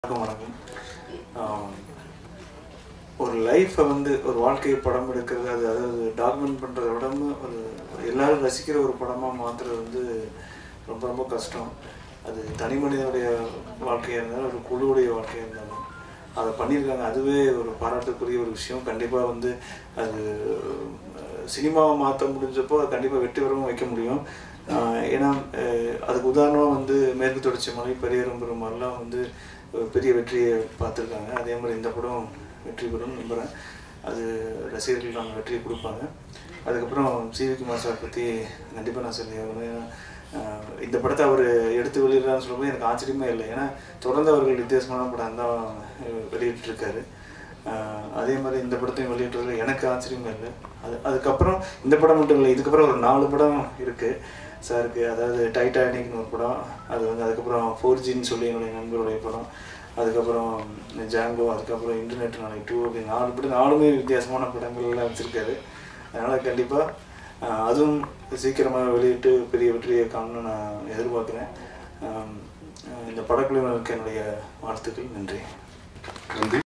வணக்கம் வணக்கம் ஆம், ஒரு லைஃப்பை வந்து ஒரு வாழ்க்கையை படம் எடுக்கிறது அது அதாவது டாக்குமெண்ட் பண்ணுறத விட ஒரு எல்லாரும் ரசிக்கிற ஒரு படமாக மாற்றுறது வந்து ரொம்ப ரொம்ப கஷ்டம் அது தனி மனிதனுடைய வாழ்க்கையாக இருந்தாலும் ஒரு குழுவுடைய வாழ்க்கையாக இருந்தாலும் அதை பண்ணியிருக்காங்க அதுவே ஒரு பாராட்டுக்குரிய ஒரு விஷயம் கண்டிப்பாக வந்து அது அஹ், சினிமாவை மாற்ற முடிஞ்சப்போ அது கண்டிப்பாக வெற்றிகரமாக வைக்க முடியும் ஆஹ் ஏன்னா அஹ் அதுக்கு உதாரணமாக வந்து மேற்கு தொடர்ச்சி மலை பெரியரம்புற மாதிரிலாம் வந்து ஒரு பெரிய வெற்றியை பார்த்துருக்காங்க அதே மாதிரி இந்த படம் வெற்றி பெறும் நம்புகிறேன் அது ரசிகர்கள் நம்ம வெற்றியை கொடுப்பாங்க அதுக்கப்புறம் சிவி குமார் சார் பற்றி கண்டிப்பாக நான் சொல்லி ஆகணும் ஏன்னா ஆஹ் இந்த படத்தை அவர் எடுத்து வெளியிடலான்னு சொல்லும்போது எனக்கு ஆச்சரியமே இல்லை ஏன்னா தொடர்ந்து அவர்கள் வித்தியாசமான படம் தான் அஹ் வெளியிட்டிருக்காரு ஆஹ் அதே மாதிரி இந்த படத்தையும் வெளியிட்டதில் எனக்கு ஆச்சரியமே இல்லை அது அதுக்கப்புறம் இந்த படம் மட்டும் இல்லை இதுக்கப்புறம் ஒரு நாலு படம் இருக்குது சாருக்கு அதாவது டைட்டானிக்னு ஒரு படம் அது வந்து அதுக்கப்புறம் ஃபோர் ஜின்னு சொல்லி என்னுடைய நண்பருடைய படம் அதுக்கப்புறம் ஜாங்கோ அதுக்கப்புறம் இன்டர்நெட் நாளைக்கு டூ அப்படி நாலு படம் நாலுமே வித்தியாசமான படங்கள்லாம் வச்சுருக்காரு அதனால் கண்டிப்பாக அதுவும் சீக்கிரமாக வெளியிட்டு பெரிய வெற்றியை காணணும்னு நான் எதிர்பார்க்குறேன் ஆம், இந்த படக்குழுவினருக்கு என்னுடைய வாழ்த்துக்கள் நன்றி நன்றி